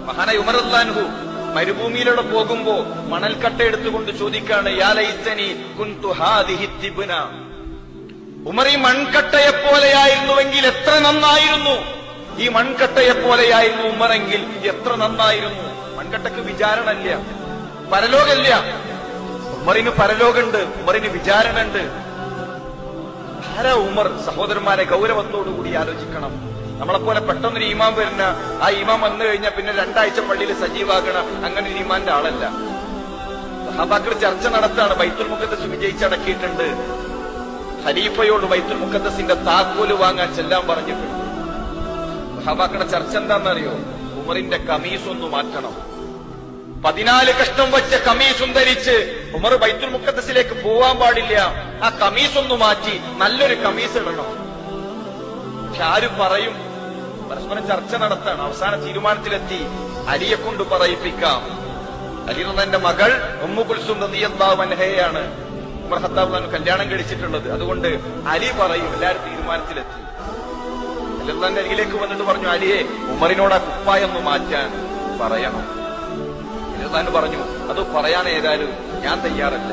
മഹാനായ ഉമറല്ലാൻഹു മരുഭൂമിയിലൂടെ പോകുമ്പോ മണൽക്കട്ട എടുത്തുകൊണ്ട് ചോദിക്കാണ് യാ ലൈത്തനി കുന്തു ഹാദിഹി തിബ്ന ഉമർ ഈ മൺകട്ടയെ പോലെയായിരുന്നുവെങ്കിൽ എത്ര നന്നായിരുന്നു ഈ മൺകട്ടയെ പോലെയായിരുന്നു ഉമറെങ്കിൽ എത്ര നന്നായിരുന്നു മൺകട്ടക്ക് വിചാരണല്ല പരലോകല്ല ഉമറിന് പരലോകമുണ്ട് ഉമറിന് വിചാരണുണ്ട് ആരാ ഉമർ സഹോദരന്മാരെ ഗൗരവത്തോടുകൂടി ആലോചിക്കണം നമ്മളെപ്പോലെ പെട്ടെന്നൊരു ഈമാൻ വരുന്ന ആ ഈമാൻ വന്നു കഴിഞ്ഞാൽ പിന്നെ രണ്ടാഴ്ച പള്ളിയിൽ സജീവാകണ അങ്ങനെ ഒരു ഈമാന്റെ ആളല്ല സഹാബാക്കൾ ചർച്ച നടത്താണ് ബൈത്തുൽ മുഖദ്ദസ് വിജയിച്ചടക്കിയിട്ടുണ്ട് ഖലീഫയോട് ബൈത്തുൽ മുഖദ്ദസിന്റെ താക്കോല് വാങ്ങാൻ ചെല്ലാൻ പറഞ്ഞിട്ടുണ്ട് സഹാബാക്കളുടെ ചർച്ച എന്താണെന്നറിയോ ഉമറിന്റെ കമീസ് ഒന്ന് മാറ്റണം പതിനാല് കഷ്ണം വെച്ച കമീസും ധരിച്ച് ഉമർ ബൈത്തുൽ മുഖദ്ദസിലേക്ക് പോവാൻ പാടില്ല ആ കമീസ് ഒന്ന് മാറ്റി നല്ലൊരു കമീസ് ഇടണം പക്ഷെ ആര് പറയും പരസ്പരം ചർച്ച നടത്താണ് അവസാന തീരുമാനത്തിലെത്തി അലിയെ കൊണ്ട് പറയിപ്പിക്കാം അലി എന്ന മകൾ ഉമ്മു കുൽസും നദിയല്ലാഹു അൻഹയാണ് ഉമർ ഹത്താബ് കല്യാണം കഴിച്ചിട്ടുള്ളത് അതുകൊണ്ട് അലി പറയും എല്ലാവരും തീരുമാനത്തിലെത്തി അലിന്റെ അരികിലേക്ക് വന്നിട്ട് പറഞ്ഞു അലിയെ ഉമറിനോട് ആ കുപ്പായൊന്ന് മാറ്റാൻ പറയണം അലിർദാൻ പറഞ്ഞു അത് പറയാൻ ഏതായാലും ഞാൻ തയ്യാറല്ല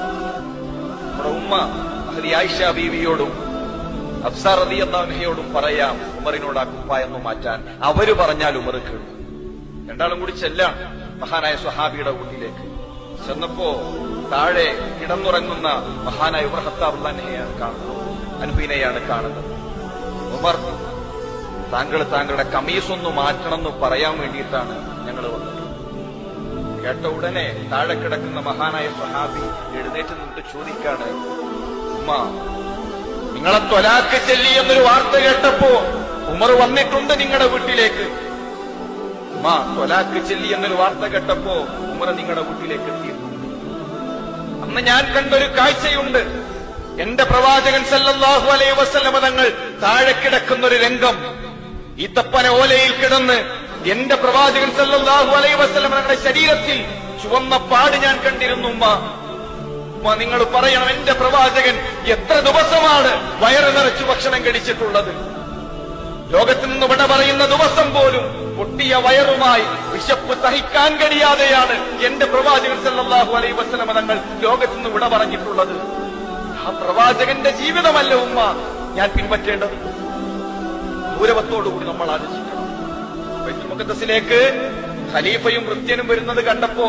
നമ്മുടെ ഉമ്മ അഹ്ലി ആയിഷ ബീവിയോടും അഫ്സാർ റതി അള്ളാഹയോടും പറയാം ഉമറിനോട് ആ കുപ്പായൊന്ന് മാറ്റാൻ അവര് പറഞ്ഞാൽ ഉമർ കേൾക്കും രണ്ടാളും കൂടി ചെല്ലാം മഹാനായ സ്വഹാബിയുടെ വീട്ടിലേക്ക് ചെന്നപ്പോ താഴെ കിടന്നുറങ്ങുന്ന മഹാനായ ഉമർ ഹത്താബുല്ലാനെയാണ് കാണുന്നത് അൻഹീനെയാണ് കാണുന്നത് ഉമർ താങ്കൾ താങ്കളുടെ കമീസ് ഒന്ന് മാറ്റണം എന്ന് പറയാൻ വേണ്ടിയിട്ടാണ് ഞങ്ങൾ വന്നത് കേട്ട ഉടനെ താഴെ കിടക്കുന്ന മഹാനായ സ്വഹാബി എഴുന്നേറ്റ് നിന്നിട്ട് ചോദിക്കാണ് ഉമ്മ നിങ്ങളെ തൊലാക്ക് ചെല്ലി എന്നൊരു വാർത്ത കേട്ടപ്പോ ഉമർ വന്നിട്ടുണ്ട് നിങ്ങളുടെ വീട്ടിലേക്ക് ഉമ്മ തൊലാക്ക് ചെല്ലി എന്നൊരു വാർത്ത കേട്ടപ്പോ ഉമർ നിങ്ങളുടെ വീട്ടിലേക്ക് എത്തിയിട്ടുണ്ട് അന്ന് ഞാൻ കണ്ടൊരു കാഴ്ചയുണ്ട് എന്റെ പ്രവാചകൻ സല്ലല്ലാഹു അലൈഹി വസല്ലമ തങ്ങൾ താഴെ കിടക്കുന്ന ഒരു രംഗം ഈത്തപ്പന ഓലയിൽ കിടന്ന് എന്റെ പ്രവാചകൻ സല്ലല്ലാഹു അലൈഹി വസല്ലമ തങ്ങളുടെ ശരീരത്തിൽ ചുവന്ന പാട് ഞാൻ കണ്ടിരുന്നു ഉമ്മ ഉമ്മ നിങ്ങൾ പറയണം എന്റെ പ്രവാചകൻ എത്ര ദിവസമാണ് വയറ് നിറച്ചു ഭക്ഷണം കഴിച്ചിട്ടുള്ളത് ലോകത്ത് നിന്ന് വിട പറയുന്ന ദിവസം പോലും പൊട്ടിയ വയറുമായി വിശപ്പ് സഹിക്കാൻ കഴിയാതെയാണ് എന്റെ പ്രവാചകൻ സല്ലല്ലാഹു അലൈഹി വസല്ലമ തങ്ങൾ ലോകത്ത് നിന്ന് വിട പറഞ്ഞിട്ടുള്ളത് ആ പ്രവാചകന്റെ ജീവിതമല്ല ഉമ്മ ഞാൻ പിൻപറ്റേണ്ടത് ഗൗരവത്തോടുകൂടി നമ്മൾ ആലോചിക്കണം ബൈത്തുൽ മുഖദ്ദസിലേക്ക് ഖലീഫയും വൃത്യനും വരുന്നത് കണ്ടപ്പോ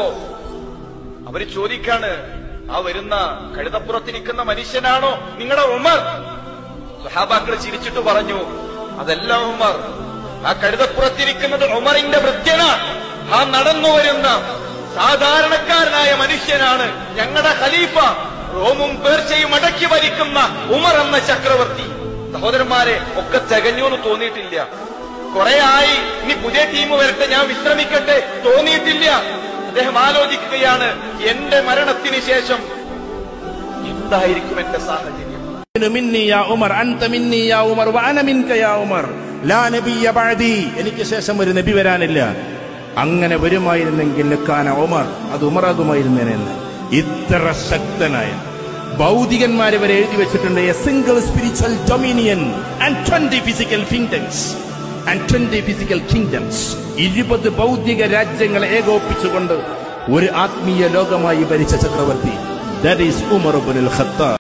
അവര് ചോദിക്കാണ് ആ വരുന്ന കഴുതപ്പുറത്തിരിക്കുന്ന മനുഷ്യനാണോ നിങ്ങളുടെ ഉമർ സഹാബാക്കൾ ചിരിച്ചിട്ട് പറഞ്ഞു അതല്ല ഉമർ ആ കഴുതപ്പുറത്തിരിക്കുന്നത് ഉമറിന്റെ വൃത്യനാണ് ആ നടന്നു വരുന്ന സാധാരണക്കാരനായ മനുഷ്യനാണ് ഞങ്ങളുടെ ഖലീഫ റോമും പേർച്ചയും അടക്കി ഭരിക്കുന്ന ഉമർ എന്ന ചക്രവർത്തി സഹോദരന്മാരെ ഒക്കെ തികഞ്ഞു എന്ന് തോന്നിയിട്ടില്ല കുറെ ആയി ഇനി പുതിയ ടീം വരട്ടെ ഞാൻ വിശ്രമിക്കട്ടെ തോന്നിയിട്ടില്ല അദ്ദേഹം ആലോചിക്കുകയാണ് എന്റെ മരണത്തിന് ശേഷം എന്തായിരിക്കും എന്റെ സാഹചര്യം മിന്നി യാ ഉമർ അൻത മിന്നി യാ ഉമർ വഅന മിൻക യാ ഉമർ ലാ നബിയ ബഅദി എനിക്ക് ശേഷം ഒരു നബി വരാനില്ല അങ്ങനെ വരുമായിരുന്നെങ്കിൽ കാന ഉമർ അത് ഉമറാകുമായിരുന്നേനെന്ന് ഇത്ര ശക്തനായ ഭൗതികന്മാരെ വരെ എഴുതി വെച്ചിട്ടുണ്ട് a single spiritual dominion and twenty physical kingdoms and twenty physical kingdoms ഇരുപത് ഭൗതിക രാജ്യങ്ങളെ ഏകോപിച്ചുകൊണ്ട് ഒരു ആത്മീയ ലോകമായി ഭരിച്ച ചക്രവർത്തി that is Umar ibn al Khattab